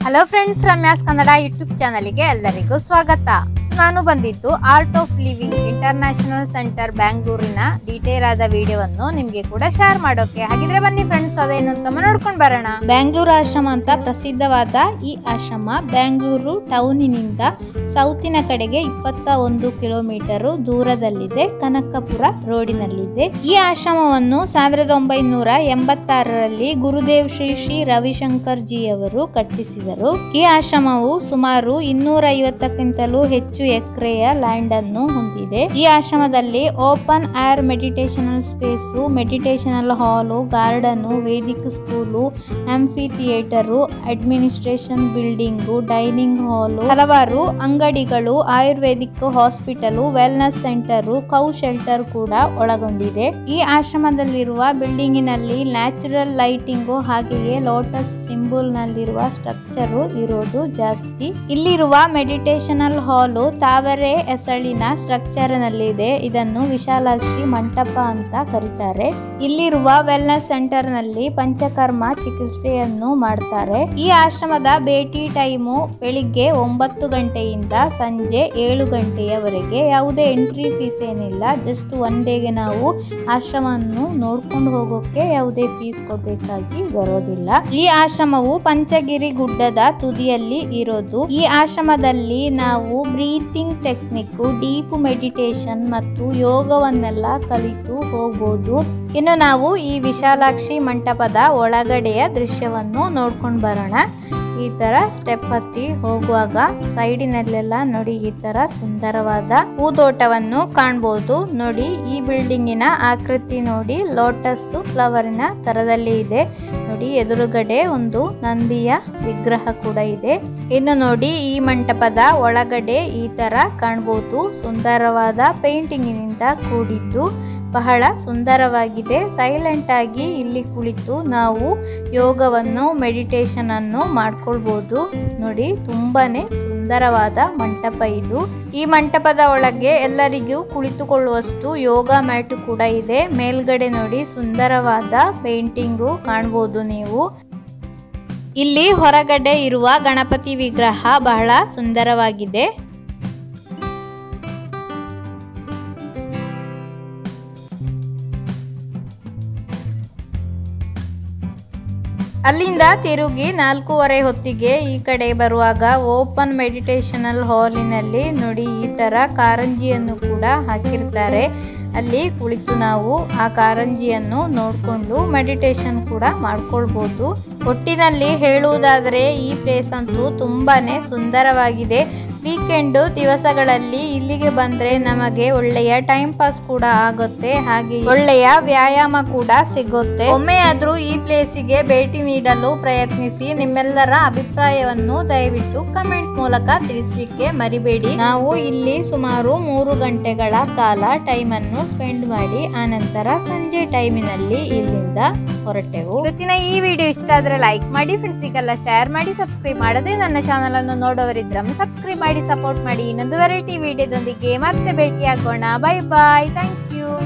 hello friends Ramya's Kannada YouTube ಚಾನಲ್ಗೆ ಎಲ್ಲರಿಗೂ ಸ್ವಾಗತ ನಾನು ಬಂದಿದ್ದು art of living international centre ಬ್ಯಾಂಗ್ಳೂರಿನ ಡೀಟೇಲ್ ಆದ ವಿಡಿಯೋವನ್ನು ನಿಮ್ಗೆ ಕೂಡ ಶೇರ್ ಮಾಡೋಕೆ ಹಾಗಿದ್ರೆ ಬನ್ನಿ ಫ್ರೆಂಡ್ಸ್ ಅದೇನು ಅಂತ ನೋಡ್ಕೊಂಡು ಬರೋಣ ಬ್ಯಾಂಗ್ಳೂರು ಆಶ್ರಮ ಅಂತ ಪ್ರಸಿದ್ಧವಾದ ಈ ಆಶ್ರಮ ಬ್ಯಾಂಗ್ಳೂರು ಟೌನಿನಿಂದ ಸೌತಿನ ಕಡೆಗೆ ಇಪ್ಪತ್ತ ಒಂದು ಕಿಲೋಮೀಟರ್ ದೂರದಲ್ಲಿದೆ ಕನಕಪುರ ರೋಡಿನಲ್ಲಿದೆ ಈ ಆಶ್ರಮವನ್ನು ಸಾವಿರದ ಒಂಬೈನೂರ ಎಂಬತ್ತಾರರಲ್ಲಿ ಗುರುದೇವ್ ಶ್ರೀ ಶ್ರೀ ರವಿಶಂಕರ್ ಜಿಯವರು ಕಟ್ಟಿಸಿದರು ಈ ಆಶ್ರಮವು ಸುಮಾರು ಇನ್ನೂರ ಐವತ್ತಕ್ಕಿಂತಲೂ ಹೆಚ್ಚು ಎಕರೆಯ ಲ್ಯಾಂಡ್ ಅನ್ನು ಹೊಂದಿದೆ ಈ ಆಶ್ರಮದಲ್ಲಿ open air meditational space meditational hall garden Vedic school amphitheatre administration building dining hall ಹಲವಾರು ಅಂಗಡಿಗಳು ayurvedic hospital wellness centre cow shelter ಕೂಡ ಒಳಗೊಂಡಿದೆ ಈ ಆಶ್ರಮದಲ್ಲಿರುವ ಬಿಲ್ಡಿಂಗಿನಲ್ಲಿ ನ್ಯಾಚುರಲ್ ಲೈಟಿಂಗು ಹಾಗೆಯೇ ಲೋಟಸ್ ಸಿಂಬಲ್ ನಲ್ಲಿರುವ ಸ್ಟ್ರಕ್ಚರು ಇರೋದು ಜಾಸ್ತಿ ಇಲ್ಲಿರುವ ಮೆಡಿಟೇಷನಲ್ ಹಾಲು ತಾವರೆ ಎಸಳಿನ ಸ್ಟ್ರಕ್ಚರ್ ನಲ್ಲಿದೆ ಇದನ್ನು ವಿಶಾಲಾಕ್ಷಿ ಮಂಟಪ ಅಂತ ಕರೀತಾರೆ ಇಲ್ಲಿರುವ ವೆಲ್ನೆಸ್ ಸೆಂಟರ್ ನಲ್ಲಿ ಪಂಚಕರ್ಮ ಚಿಕಿತ್ಸೆಯನ್ನು ಮಾಡ್ತಾರೆ ಈ ಆಶ್ರಮದ ಭೇಟಿ ಟೈಮು ಬೆಳಿಗ್ಗೆ ಒಂಬತ್ತು ಗಂಟೆಯಿಂದ ಸಂಜೆ ಏಳು ಗಂಟೆಯವರೆಗೆ ಯಾವುದೇ ಎಂಟ್ರಿ ಫೀಸ್ ಏನಿಲ್ಲ ಜಸ್ಟ್ ಒನ್ ಡೇಗೆ ನಾವು ಆಶ್ರಮವನ್ನು ನೋಡ್ಕೊಂಡು ಹೋಗೋಕೆ ಯಾವುದೇ ಫೀಸ್ ಕೊಡಬೇಕಾಗಿ ಬರೋದಿಲ್ಲ ಈ ಆಶ್ರಮವು ಪಂಚಗಿರಿ ಗುಡ್ಡದ ತುದಿಯಲ್ಲಿ ಇರೋದು ಈ ಆಶ್ರಮದಲ್ಲಿ ನಾವು ಬ್ರೀತಿಂಗ್ ಟೆಕ್ನಿಕ್ ಡೀಪ್ ಮೆಡಿಟೇಷನ್ ಮತ್ತು ಯೋಗವನ್ನೆಲ್ಲ ಕಲಿತು ಹೋಗ್ಬೋದು ಇನ್ನು ನಾವು ಈ ವಿಶಾಲಾಕ್ಷಿ ಮಂಟಪದ ಒಳಗಡೆಯ ದೃಶ್ಯವನ್ನು ನೋಡ್ಕೊಂಡು ಬರೋಣ ಈ ತರ ಸ್ಟೆಪ್ ಹತ್ತಿ ಹೋಗುವಾಗ ಸೈಡಿನಲ್ಲೆಲ್ಲ ನೋಡಿ ಈ ತರ ಸುಂದರವಾದ ಹೂದೋಟವನ್ನು ಕಾಣ್ಬೋದು ನೋಡಿ ಈ ಬಿಲ್ಡಿಂಗಿನ ಆಕೃತಿ ನೋಡಿ ಲೋಟಸ್ ಫ್ಲವರಿನ ತರದಲ್ಲಿ ಇದೆ ನೋಡಿ ಎದುರುಗಡೆ ಒಂದು ನಂದಿಯ ವಿಗ್ರಹ ಕೂಡ ಇದೆ ಇನ್ನು ನೋಡಿ ಈ ಮಂಟಪದ ಒಳಗಡೆ ಈ ತರ ಕಾಣ್ಬೋದು ಸುಂದರವಾದ ಪೇಂಟಿಂಗಿನಿಂದ ಕೂಡಿದ್ದು ಬಹಳ ಸುಂದರವಾಗಿದೆ ಸೈಲೆಂಟ್ ಆಗಿ ಇಲ್ಲಿ ಕುಳಿತು ನಾವು ಯೋಗವನ್ನು ಮೆಡಿಟೇಷನ್ ಅನ್ನು ಮಾಡ್ಕೊಳ್ಬೋದು ನೋಡಿ ತುಂಬಾನೇ ಸುಂದರವಾದ ಮಂಟಪ ಇದು ಈ ಮಂಟಪದ ಒಳಗೆ ಎಲ್ಲರಿಗೂ ಕುಳಿತುಕೊಳ್ಳುವಷ್ಟು ಯೋಗ ಮ್ಯಾಟ್ ಕೂಡ ಇದೆ ಮೇಲ್ಗಡೆ ನೋಡಿ ಸುಂದರವಾದ ಪೇಂಟಿಂಗು ಕಾಣ್ಬೋದು ನೀವು ಇಲ್ಲಿ ಹೊರಗಡೆ ಇರುವ ಗಣಪತಿ ವಿಗ್ರಹ ಬಹಳ ಸುಂದರವಾಗಿದೆ ಅಲ್ಲಿಂದ ತಿರುಗಿ ನಾಲ್ಕೂವರೆ ಹೊತ್ತಿಗೆ ಈ ಕಡೆ ಬರುವಾಗ ಓಪನ್ ಮೆಡಿಟೇಷನಲ್ ಹಾಲಿನಲ್ಲಿ ನೋಡಿ ಈ ತರ ಕಾರಂಜಿಯನ್ನು ಕೂಡ ಹಾಕಿರ್ತಾರೆ ಅಲ್ಲಿ ಕುಳಿತು ನಾವು ಆ ಕಾರಂಜಿಯನ್ನು ನೋಡಿಕೊಂಡು ಮೆಡಿಟೇಷನ್ ಕೂಡ ಮಾಡ್ಕೊಳ್ಬೋದು ಒಟ್ಟಿನಲ್ಲಿ ಹೇಳುವುದಾದರೆ ಈ ಪ್ಲೇಸ್ ಅಂತೂ ತುಂಬಾನೇ ಸುಂದರವಾಗಿದೆ ವೀಕೆಂಡ್ ದಿವಸಗಳಲ್ಲಿ ಇಲ್ಲಿಗೆ ಬಂದ್ರೆ ನಮಗೆ ಒಳ್ಳೆಯ ಟೈಮ್ ಪಾಸ್ ಕೂಡ ಆಗುತ್ತೆ ಹಾಗೆ ಒಳ್ಳೆಯ ವ್ಯಾಯಾಮ ಕೂಡ ಸಿಗುತ್ತೆ ಒಮ್ಮೆ ಆದ್ರೂ ಈ ಪ್ಲೇಸಿಗೆ ಭೇಟಿ ನೀಡಲು ಪ್ರಯತ್ನಿಸಿ ನಿಮ್ಮೆಲ್ಲರ ಅಭಿಪ್ರಾಯವನ್ನು ದಯವಿಟ್ಟು ಕಮೆಂಟ್ ಮೂಲಕ ತಿಳಿಸಲಿಕ್ಕೆ ಮರಿಬೇಡಿ ನಾವು ಇಲ್ಲಿ ಸುಮಾರು ಮೂರು ಗಂಟೆಗಳ ಕಾಲ ಟೈಮ್ ಅನ್ನು ಸ್ಪೆಂಡ್ ಮಾಡಿ ಆನಂತರ ಸಂಜೆ ಟೈಮಿನಲ್ಲಿ ಇಲ್ಲಿಂದ ಹೊರಟೆವು ಇವತ್ತಿನ ಈ ವಿಡಿಯೋ ಇಷ್ಟ ಆದ್ರೆ ಲೈಕ್ ಮಾಡಿ ಫ್ರೆಂಡ್ಸಿಗೆಲ್ಲ ಶೇರ್ ಮಾಡಿ ಸಬ್ಸ್ಕ್ರೈಬ್ ಮಾಡದೆ ನನ್ನ ಚಾನಲ್ ಅನ್ನು ನೋಡೋವರಿದ್ರೆ ಸಬ್ಸ್ಕ್ರೈಬ್ ಮಾಡಿ ಸಪೋರ್ಟ್ ಮಾಡಿ ಇನ್ನೊಂದು ವೆರೈಟಿ ವಿಡಿಯೋದೊಂದಿಗೆ ಮತ್ತೆ ಭೇಟಿಯಾಗೋಣ ಬೈ ಬಾಯ್ ಥ್ಯಾಂಕ್ ಯು